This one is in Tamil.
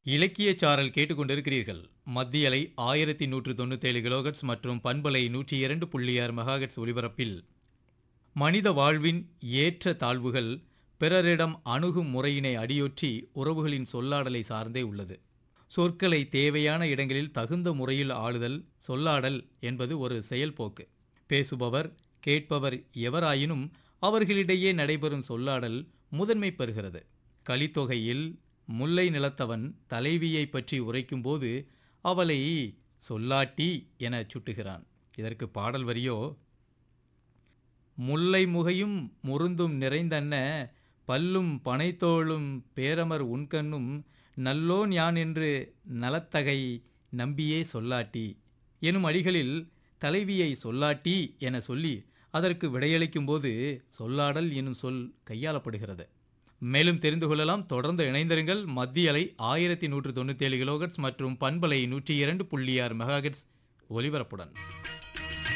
இலக்கியச் சாரல் கேட்டுக்கொண்டிருக்கிறீர்கள் மத்திய அலை ஆயிரத்தி நூற்று தொண்ணூத்தேழு கிலோகட்ஸ் மற்றும் பண்பலை நூற்றி இரண்டு புள்ளி ஆறு மெகாஹெட்ஸ் ஒலிபரப்பில் மனித வாழ்வின் ஏற்ற தாழ்வுகள் பிறரிடம் அணுகும் முறையினை அடியொற்றி உறவுகளின் சொல்லாடலை சார்ந்தே உள்ளது சொற்களை தேவையான இடங்களில் தகுந்த முறையில் ஆளுதல் சொல்லாடல் என்பது ஒரு செயல்போக்கு பேசுபவர் கேட்பவர் எவராயினும் அவர்களிடையே நடைபெறும் சொல்லாடல் முதன்மை பெறுகிறது கலித்தொகையில் முல்லை நிலத்தவன் தலைவியை பற்றி உரைக்கும்போது அவளை சொல்லாட்டி எனச் சுட்டுகிறான் இதற்கு பாடல் வரியோ முல்லை முகையும் முருந்தும் நிறைந்தன்ன பல்லும் பனைத்தோளும் பேரமர் உண்கண்ணும் நல்லோன் யான் என்று நலத்தகை நம்பியே சொல்லாட்டி எனும் அடிகளில் தலைவியை சொல்லாட்டி என சொல்லி அதற்கு விடையளிக்கும்போது சொல்லாடல் எனும் சொல் கையாளப்படுகிறது மேலும் தெரிந்து கொள்ளலாம் தொடர்ந்து இணைந்திருங்கள் மத்திய அலை ஆயிரத்தி நூற்று தொண்ணூற்றி ஏழு கிலோகட்ஸ் மற்றும் பண்பலை நூற்றி இரண்டு புள்ளி ஆறு மெகாஹெட்ஸ் ஒலிபரப்புடன்